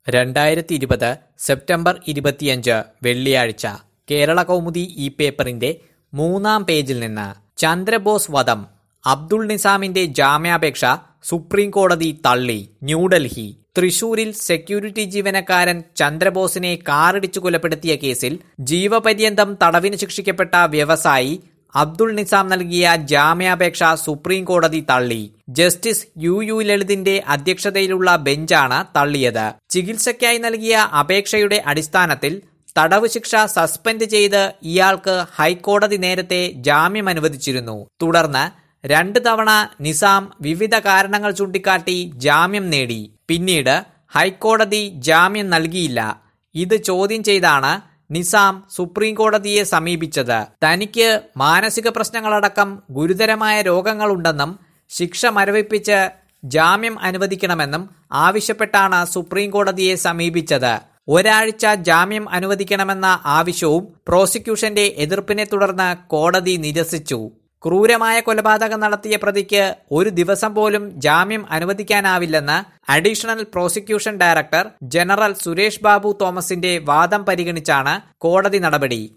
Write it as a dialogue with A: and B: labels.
A: രണ്ടായിരത്തി ഇരുപത് സെപ്റ്റംബർ ഇരുപത്തിയഞ്ച് വെള്ളിയാഴ്ച കേരള കൗമുദി ഈ പേപ്പറിന്റെ മൂന്നാം പേജിൽ നിന്ന് ചന്ദ്രബോസ് വധം അബ്ദുൾ നിസാമിന്റെ ജാമ്യാപേക്ഷ സുപ്രീം കോടതി തള്ളി ന്യൂഡൽഹി തൃശൂരിൽ സെക്യൂരിറ്റി ജീവനക്കാരൻ ചന്ദ്രബോസിനെ കാറിടിച്ചു കൊലപ്പെടുത്തിയ കേസിൽ ജീവപര്യന്തം തടവിന് ശിക്ഷിക്കപ്പെട്ട വ്യവസായി അബ്ദുൾ നിസാം നൽകിയ ജാമ്യാപേക്ഷ സുപ്രീം കോടതി തള്ളി ജസ്റ്റിസ് യു യു ലളിതിന്റെ അധ്യക്ഷതയിലുള്ള ബെഞ്ചാണ് തള്ളിയത് ചികിത്സയ്ക്കായി നൽകിയ അപേക്ഷയുടെ അടിസ്ഥാനത്തിൽ തടവ് ശിക്ഷ സസ്പെൻഡ് ചെയ്ത് ഇയാൾക്ക് ഹൈക്കോടതി നേരത്തെ ജാമ്യം അനുവദിച്ചിരുന്നു തുടർന്ന് രണ്ട് തവണ നിസാം വിവിധ കാരണങ്ങൾ ചൂണ്ടിക്കാട്ടി ജാമ്യം നേടി പിന്നീട് ഹൈക്കോടതി ജാമ്യം നൽകിയില്ല ഇത് ചോദ്യം ചെയ്താണ് നിസാം സുപ്രീം കോടതിയെ സമീപിച്ചത് തനിക്ക് മാനസിക പ്രശ്നങ്ങളടക്കം ഗുരുതരമായ രോഗങ്ങളുണ്ടെന്നും ശിക്ഷ മരവിപ്പിച്ച് ജാമ്യം അനുവദിക്കണമെന്നും ആവശ്യപ്പെട്ടാണ് സുപ്രീം കോടതിയെ സമീപിച്ചത് ഒരാഴ്ച ജാമ്യം അനുവദിക്കണമെന്ന ആവശ്യവും പ്രോസിക്യൂഷന്റെ എതിർപ്പിനെ തുടർന്ന് കോടതി നിരസിച്ചു ക്രൂരമായ കൊലപാതകം നടത്തിയ പ്രതിക്ക് ഒരു ദിവസം പോലും ജാമ്യം അനുവദിക്കാനാവില്ലെന്ന് additional prosecution director general Suresh Babu തോമസിന്റെ വാദം പരിഗണിച്ചാണ് കോടതി നടപടി